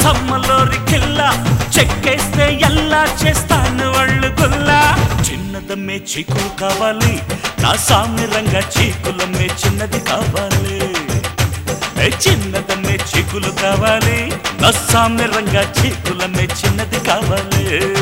సమ్మలోరి కిల్ల చెక్కేస్తే ఎల్లా చేస్తాను వాళ్ళు గుల్లా చిన్నదమ్మే చీకులు కావాలి నా సామ్యంగా చీకులమ్మే చిన్నది కావాలి ఏ చిన్నదమ్మే చీకులు కావాలి నా సామ్యంగా చీకులమ్మే చిన్నది కావాలి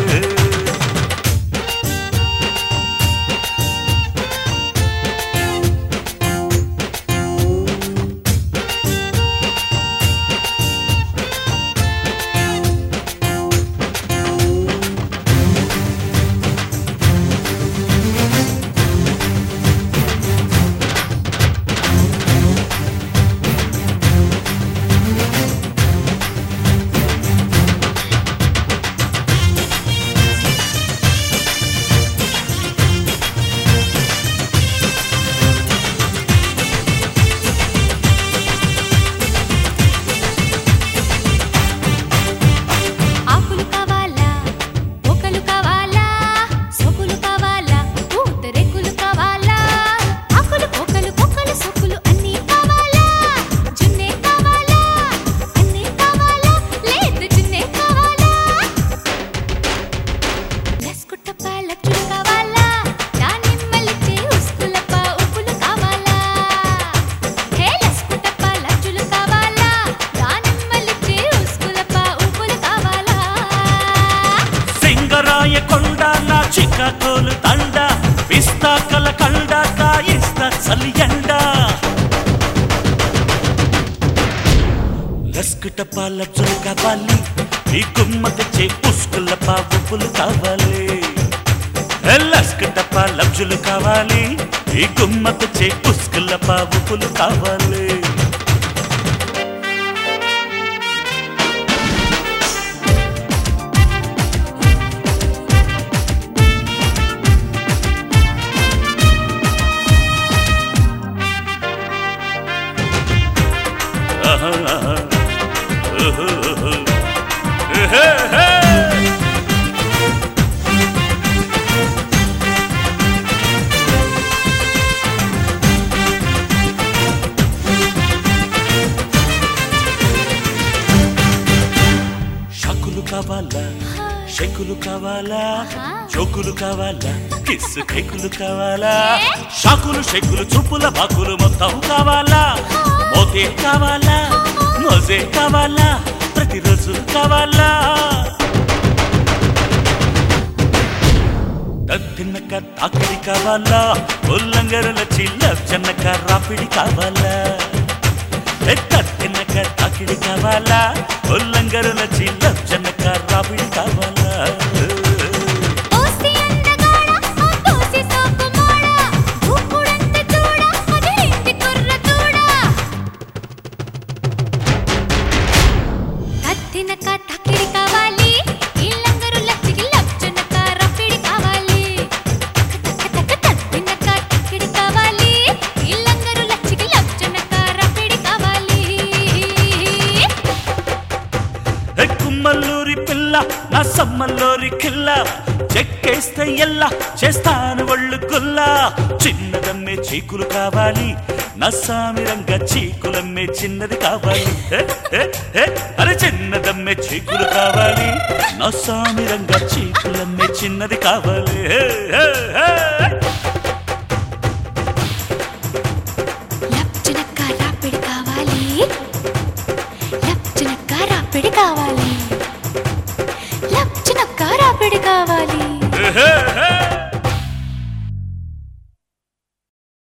ఆకులు కావాలా ఒకలు కావాలా సొకులు కావాలా పూతరేకులు కావాలా ఆకులు ఒకలు కొక్కలు సొకులు అన్నీ కావాలా జున్నే కావాలా అన్నీ కావాలా లేదు జున్నే కావాలా లస్కుట్టప్ప లచ్చులు కావాలా దానిమ్మలిచ్చే ఉస్కులప్ప ఉప్పులు కావాలా హే లస్కుట్టప్ప లచ్చులు కావాలా దానిమ్మలిచ్చే ఉస్కులప్ప ఉప్పులు కావాలా సింగరాయ కొండ నా చిక్కతోలు తండ పిస్తాకల కండ కాయిస్తా చలియండ లస్కుటప్ప లబ్జులు కావాలి ఈ గుమ్మకచ్చే పుష్కుల పావుపులు కావాలి ఏ లస్కుటప్ప లబ్జులు కావాలి ఈ గుమ్మకచ్చే పుష్కుల పావుపులు కావాలి షకులు కావాలా షకులు కావాలా చోకులు కావాలా కిస్సు కేకులు కావాలా షాకులు షెకులు చూపుల బాకులు మొత్తం కావాలా మోతే కావాలా మోజే కావాలా ప్రతిరోజు కావాలా తిన్నక తాకిడి కావాలా ఉల్లంగరల చిల్ల చెన్నక రాపిడి కావాలా తిన్నక తాకిడి కావాలా ఉల్లంగరల చిల్ల చెన్నక రాపిడి కావాలా ఓసి అందగాడ ఓ తోసి సోకు మోడ ఊపుడంత చూడ వదిలింది కుర్ర చూడ కత్తినక తక్కిడి కావాలి ఇల్లంగరు లచ్చికి లచ్చనక రప్పిడి కావాలి తక్క తక్క కత్తినక తక్కిడి కావాలి ఇల్లంగరు లచ్చికి లచ్చనక రప్పిడి కావాలి ఏ కుమ్మల్లూరి పిల్ల నా సమ్మల్లూరి కిల్ల చెక్కేస్తే ఎల్లా చేస్తాను ఒళ్ళు గుల్లా చిన్నదమ్మే చీకులు కావాలి నా సామిరంగా చీకులమ్మే చిన్నది కావాలి ఏ, ఏ, ఏ, అరే చిన్నదమ్మే చీకులు కావాలి నా సామిరంగా చీకులమ్మే చిన్నది కావాలి ఏ, ఏ, ఏ.